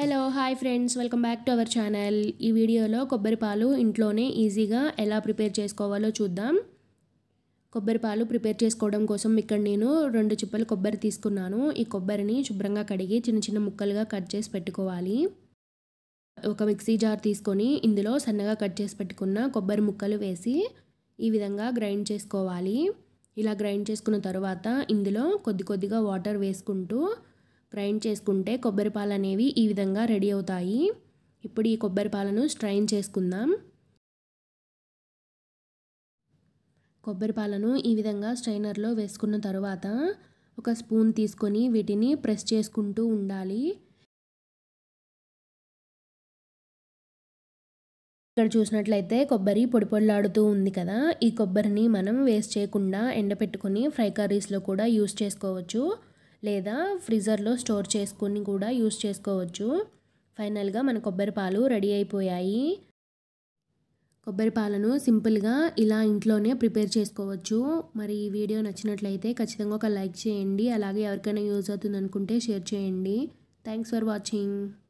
hello hi friends welcome back to our channel ఈ వీడియోలో కొబ్బరి పాలు ఇంట్లోనే ఈజీగా ఎలా ప్రిపేర్ చేసుకోవాలో చూద్దాం కొబ్బరి పాలు ప్రిపేర్ చేసుకోవడం కోసం ఇక్కడ నేను రెండు చిప్పలు కొబ్బరి తీసుకున్నాను ఈ కొబ్బరిని శుభ్రంగా కడిగి చిన్న చిన్న ముక్కలుగా కట్ చేసి పెట్టుకోవాలి ఒక మిక్సీ జార్ తీసుకొని ఇందులో సన్నగా కట్ చేసి పెట్టుకున్న కొబ్బరి ముక్కలు వేసి ఈ విధంగా గ్రైండ్ చేసుకోవాలి ఇలా గ్రైండ్ చేసుకున్న తర్వాత ఇందులో కొద్ది కొద్దిగా వాటర్ వేసుకుంటూ గ్రైండ్ చేసుకుంటే కొబ్బరి పాలు అనేవి ఈ విధంగా రెడీ అవుతాయి ఇప్పుడు ఈ కొబ్బరి పాలను స్ట్రైన్ చేసుకుందాం కొబ్బరి పాలను ఈ విధంగా స్ట్రైనర్లో వేసుకున్న తర్వాత ఒక స్పూన్ తీసుకొని వీటిని ప్రెస్ చేసుకుంటూ ఉండాలి ఇక్కడ చూసినట్లయితే కొబ్బరి పొడి పొడిలాడుతూ ఉంది కదా ఈ కొబ్బరిని మనం వేస్ట్ చేయకుండా ఎండపెట్టుకొని ఫ్రై కర్రీస్లో కూడా యూస్ చేసుకోవచ్చు లేదా ఫ్రీజర్లో స్టోర్ చేసుకొని కూడా యూస్ చేసుకోవచ్చు ఫైనల్గా మన కొబ్బరి పాలు రెడీ అయిపోయాయి కొబ్బరి పాలను సింపుల్గా ఇలా ఇంట్లోనే ప్రిపేర్ చేసుకోవచ్చు మరి ఈ వీడియో నచ్చినట్లయితే ఖచ్చితంగా ఒక లైక్ చేయండి అలాగే ఎవరికైనా యూజ్ అవుతుంది అనుకుంటే షేర్ చేయండి థ్యాంక్స్ ఫర్ వాచింగ్